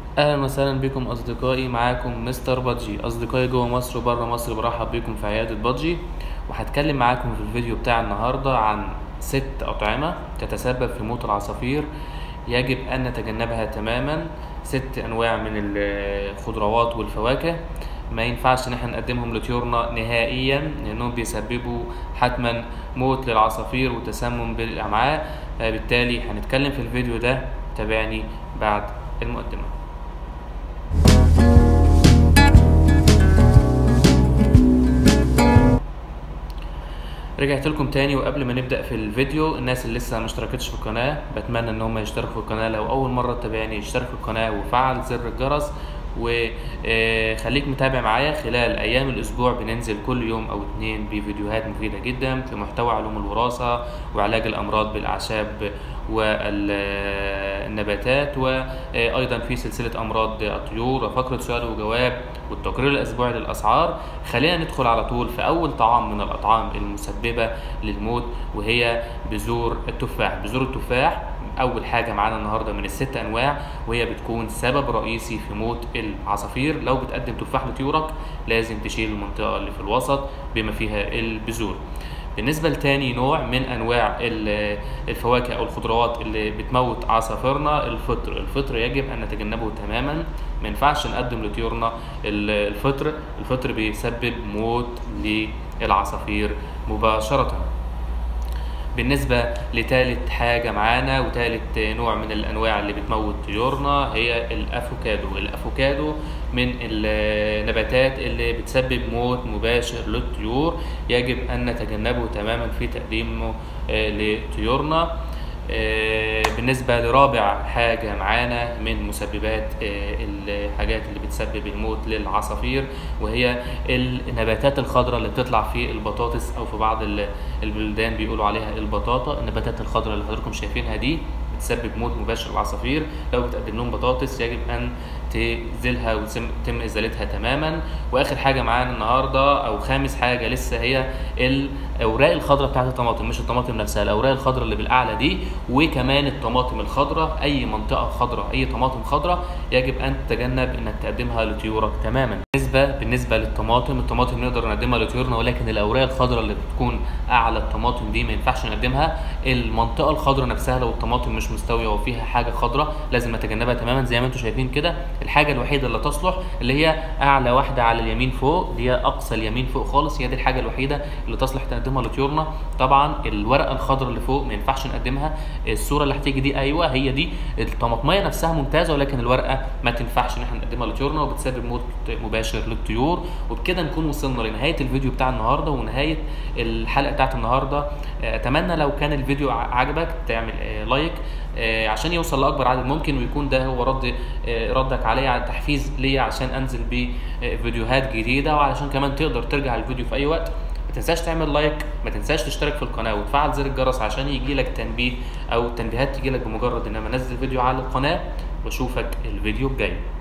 اهلا وسهلا بكم اصدقائي معاكم مستر بادجي اصدقائي جوه مصر وبره مصر برحب بكم في عياده بادجي وهتكلم معاكم في الفيديو بتاع النهارده عن ست اطعمه تتسبب في موت العصافير يجب ان نتجنبها تماما ست انواع من الخضروات والفواكه ما ينفعش ان احنا نقدمهم لطيورنا نهائيا لانهم بيسببوا حتما موت للعصافير وتسمم بالامعاء بالتالي هنتكلم في الفيديو ده تابعني بعد المقدمه رجعت لكم تاني وقبل ما نبدا في الفيديو الناس اللي لسه ما اشتركتش في القناه بتمنى ان هم يشتركوا في القناه لو اول مره تتابعني اشترك في القناه وفعل زر الجرس وخليك متابع معايا خلال ايام الاسبوع بننزل كل يوم او اتنين بفيديوهات مفيده جدا في محتوى علوم الوراثه وعلاج الامراض بالاعشاب والنباتات وايضا في سلسله امراض الطيور وفقره سؤال وجواب والتقرير الاسبوعي للاسعار خلينا ندخل على طول في اول طعام من الاطعام المسببه للموت وهي بذور التفاح بذور التفاح اول حاجه معانا النهارده من الست انواع وهي بتكون سبب رئيسي في موت العصافير لو بتقدم تفاح لطيورك لازم تشيل المنطقه اللي في الوسط بما فيها البذور بالنسبة لتاني نوع من أنواع الفواكه أو الخضروات اللي بتموت عصافيرنا الفطر، الفطر يجب أن نتجنبه تماما، ما ينفعش نقدم لطيورنا الفطر، الفطر بيسبب موت للعصافير مباشرة. بالنسبة لتالت حاجة معانا وتالت نوع من الأنواع اللي بتموت طيورنا هي الأفوكادو الأفوكادو من النباتات اللي بتسبب موت مباشر للطيور يجب أن نتجنبه تماما في تقديمه لطيورنا بالنسبة لرابع حاجة معانا من مسببات الحاجات اللي بتسبب الموت للعصافير وهي النباتات الخضراء اللي بتطلع في البطاطس أو في بعض البلدان بيقولوا عليها البطاطا النباتات الخضراء اللي حضراتكم شايفينها دي بتسبب موت مباشر للعصافير لو بتقدم لهم بطاطس يجب ان تزيلها وتتم ازالتها تماما واخر حاجه معانا النهارده او خامس حاجه لسه هي الاوراق الخضراء بتاعت الطماطم مش الطماطم نفسها الاوراق الخضراء اللي بالاعلى دي وكمان الطماطم الخضراء اي منطقه خضراء اي طماطم خضراء يجب ان تتجنب انك تقدمها لطيورك تماما بالنسبه بالنسبه للطماطم الطماطم نقدر نقدمها لطيورنا ولكن الاوراق الخضراء اللي بتكون اعلى الطماطم دي ما ينفعش نقدمها المنطقه الخضراء نفسها لو الطماطم مش مستويه وفيها حاجه خضراء لازم نتجنبها تماما زي ما انتم شايفين كده الحاجه الوحيده اللي تصلح اللي هي اعلى واحده على اليمين فوق دي اقصى اليمين فوق خالص هي دي الحاجه الوحيده اللي تصلح تقدمها لطيورنا طبعا الورقه الخضراء اللي فوق ما ينفعش نقدمها الصوره اللي هتيجي دي ايوه هي دي الطماطميه نفسها ممتازه ولكن الورقه ما تنفعش ان احنا نقدمها لطيورنا وبتسبب موت مباشر للطيور وبكده نكون وصلنا لنهايه الفيديو بتاع النهارده ونهايه الحلقه بتاعت النهارده اتمنى لو كان الفيديو عجبك تعمل لايك عشان يوصل لاكبر عدد ممكن ويكون ده هو رد ردك عليا على تحفيز ليا عشان انزل بفيديوهات جديده وعلشان كمان تقدر ترجع الفيديو في اي وقت ما تنساش تعمل لايك ما تنساش تشترك في القناه وتفعل زر الجرس عشان يجي لك تنبيه او التنبيهات تجي لك بمجرد ان انا انزل فيديو على القناه واشوفك الفيديو الجاي